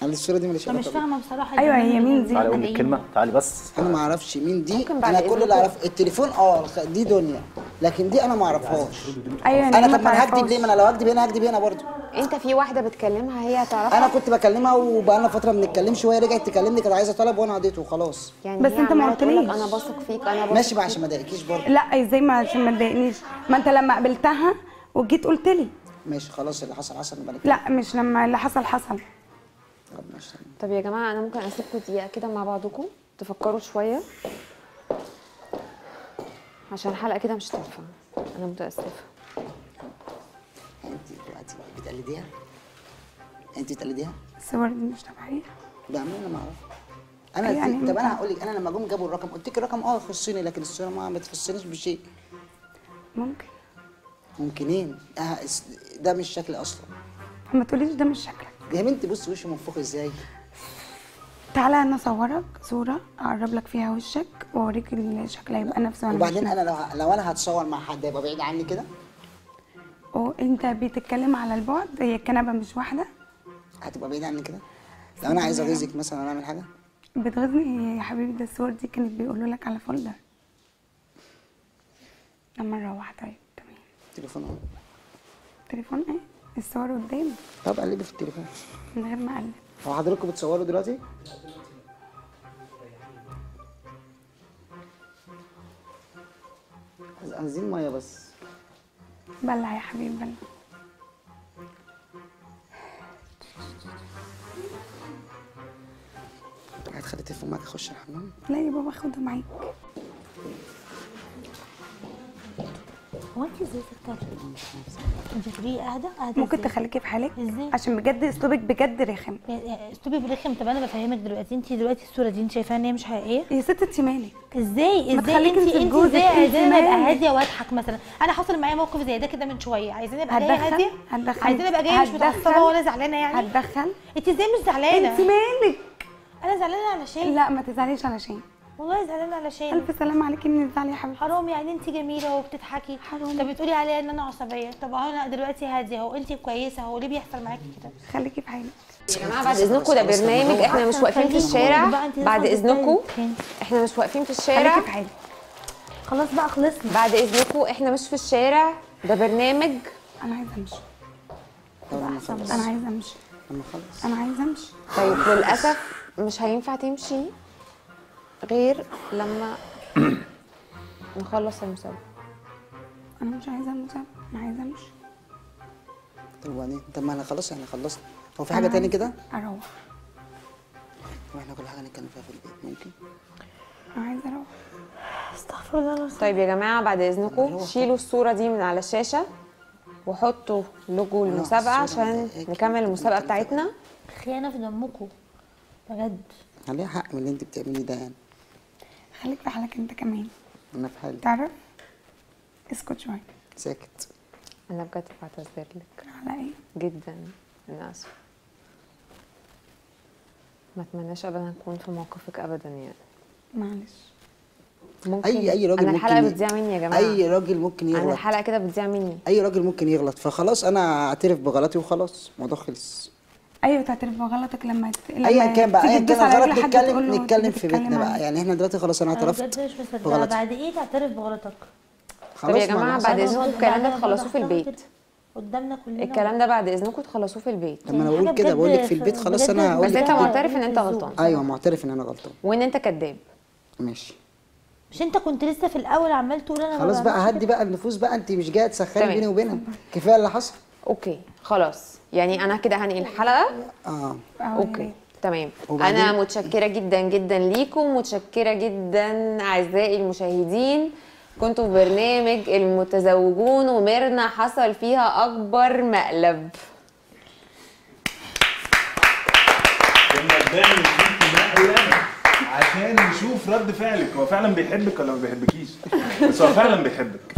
انا الصوره دي ماليش انا مش علاقه بيها. فاهمه بصراحه أيوة، دي هي مين دي؟ تعالي اقول لك إيه؟ كلمه تعالي بس انا ما اعرفش مين دي ممكن بعد انا كل اللي إذنكم. اعرف التليفون اه الخ- دي دنيا لكن دي انا ما اعرفهاش ايوه انا ما طب ما انا هكدب تعرفهاش. ليه ما انا لو هكدب هنا هكدب هنا برضه انت في واحده بتكلمها هي هتعرفها انا كنت بكلمها وبقالنا فتره ما بنتكلمش وهي رجعت تكلمني كانت عايزه طلب وانا اديته وخلاص يعني بس هي انت ما عمالة تقولك قلتليش. انا بثق فيك انا بثق ماشي بقى عشان ما اضايقكيش برضه لا ازاي ما عشان ما تضايقنيش ما انت لما قابلتها وجيت قلت لي ماشي خلاص اللي حصل حصل نبقى نتكلم. لا مش لما اللي حصل حصل طب ماشي تمام. طب يا جماعه انا ممكن اسيبكم دقيقه كده مع بعضكم تفكروا شويه عشان الحلقه كده مش هتنفع انا متاسفه انت دلوقتي بتقلديها انت بتقلديها الصور دي مش طبيعيه بأمانة انا ما اعرف انا يعني يعني طب انا انت- هقول لك انا لما جم جابوا الرقم قلت لك الرقم اه يخصني لكن الصوره ما ما تخصنيش بشيء ممكن ممكنين آه اس- ده مش شكلي اصلا ما تقوليش ده مش شكلك يا بنتي بصي وشي منفوخ ازاي تعالى انا اصورك صوره اقرب لك فيها وشك واوريك الشكل هيبقى نفسه ولا وبعدين مش انا لو لو انا هتصور مع حد يبقى بعيد عني كده وانت بتتكلم على البعد هي الكنبه مش واحده هتبقى بعيد عني كده لو انا عايز اغيظك مثلا انا اعمل حاجه بتغيظني يا حبيبي ده الصور دي كانت بيقولوا لك على فولدر لما نروح طيب تمام تليفون اهو التليفون ايه الصور قدامي طب قلبي في التليفون من غير ما اقلب هو حضراتكم بتصوروا دلوقتي عايز- عايزين ميه بس بلع يا حبيبي بلع هتخلي التليفون معاك اخش الحمام لا يا بابا خدها معاك هو انت ازاي تختاري انت تقولي قاعده قاعده ممكن ازاي؟ تخليكي في حالك ازاي؟ عشان بجد اسلوبك بجد رخم يعني اسلوبي برخم طب انا بفهمك دلوقتي انت دلوقتي الصوره دي انت شايفاها ان هي مش حقيقيه يا ست انت مالك ازاي ما ازاي تخليكي انت انت انت لجوزك، ازاي انت عايزاني ابقى مالك؟ هاديه واضحك مثلا انا حصل معايا موقف زي ده كده من شويه عايزاني ابقى جايه هتدخل؟ هاديه هتدخل؟ عايزاني ابقى جايه مش هتدخل؟ متعصبه ولا زعلانه يعني هتدخل انت ازاي مش زعلانه انت مالك انا زعلانه علشان لا ما تزعليش علشان والله زعلانه علشان الف سلامه عليكي من الزعل يا حبيبتي حرام يعني انت جميله وبتضحكي حرام. طب بتقولي عليا ان انا عصبيه طب اهو انا دلوقتي هاديه اهو انت كويسه اهو ليه بيحصل معاكي كده خليكي في حالك يا جماعه بعد اذنكم ده برنامج احنا مش واقفين في الشارع بقى انت بعد لازم اذنكم تتكلمي. احنا مش واقفين في الشارع خليكي في حالك خلاص بقى خلصنا بعد اذنكم احنا مش في الشارع ده برنامج انا عايزه امشي طب لما اخلص انا عايزه امشي لما اخلص انا عايزه امشي طيب للاسف مش هينفع تمشي غير لما نخلص المسابقه انا مش عايزه المسابقه انا عايزه امشي طب وبعدين طب ما احنا خلاص احنا خلصنا هو في حاجه تاني كده اروح طب احنا كل حاجه نتكلم فيها في البيت ممكن انا عايزه اروح استغفر الله العظيم طيب يا جماعه بعد اذنكم شيلوا الصوره دي من على الشاشه وحطوا لوجو المسابقه الصورة عشان مضايقاكي. نكمل المسابقه بتاعتنا خيانه في دمكم بجد عليها حق من اللي انت بتعمليه ده يعني خليك في حالك انت كمان انا في حالي تعرف اسكت شويه ساكت انا بجد بعتذر لك على ايه جدا انا اسفه ما اتمناش ابدا اكون في موقفك ابدا يعني معلش ممكن اي اي راجل انا ممكن الحلقه ي- بتذيع مني يا جماعه اي راجل ممكن انا يغلط الحلقه كده بتذيع مني اي راجل ممكن يغلط فخلاص انا اعترف بغلطي وخلاص الموضوع خلص ايوه تعترف بغلطك لما ت- لما ايا كان بقى تيجي ايا كان تدوس على الغلط رجل حد تقول نتكلم له نتكلم انت في بتتكلم بيتنا بقى عنه. يعني احنا دلوقتي خلاص انا انا اعترفت بجد مش مصدقه بغلطي بعد ايه تعترف بغلطك طب يا خلاص ما جماعه أنا بعد حصل. اذنكم الكلام ده تخلصوه في البيت قدامنا كلنا الكلام ده بعد اذنكم تخلصوه في البيت طب ما انا يعني بقول حاجة كده بجد بقول لك في البيت ف- خلاص بجد انا هقول بس لك انت بجد معترف ان انت الذوق. غلطان ايوه معترف ان انا غلطان وان انت كذاب ماشي مش انت كنت لسه في الاول عمال تقول انا ما خلاص بقى بعملش هدي بقى النفوس بقى انت مش جايه تسخني تمام. بيني وبينها كفايه اللي حصل اوكي خلاص يعني انا كده هنقل الحلقه اه أو اوكي تمام وبعدين؟ انا متشكره جدا جدا ليكم متشكره جدا اعزائي المشاهدين كنتوا في برنامج المتزوجون وميرنا حصل فيها اكبر مقلب كنا بنعمل فيكي مقلب عشان نشوف رد فعلك هو فعلا بيحبك ولا ما بيحبكيش بس هو فعلا بيحبك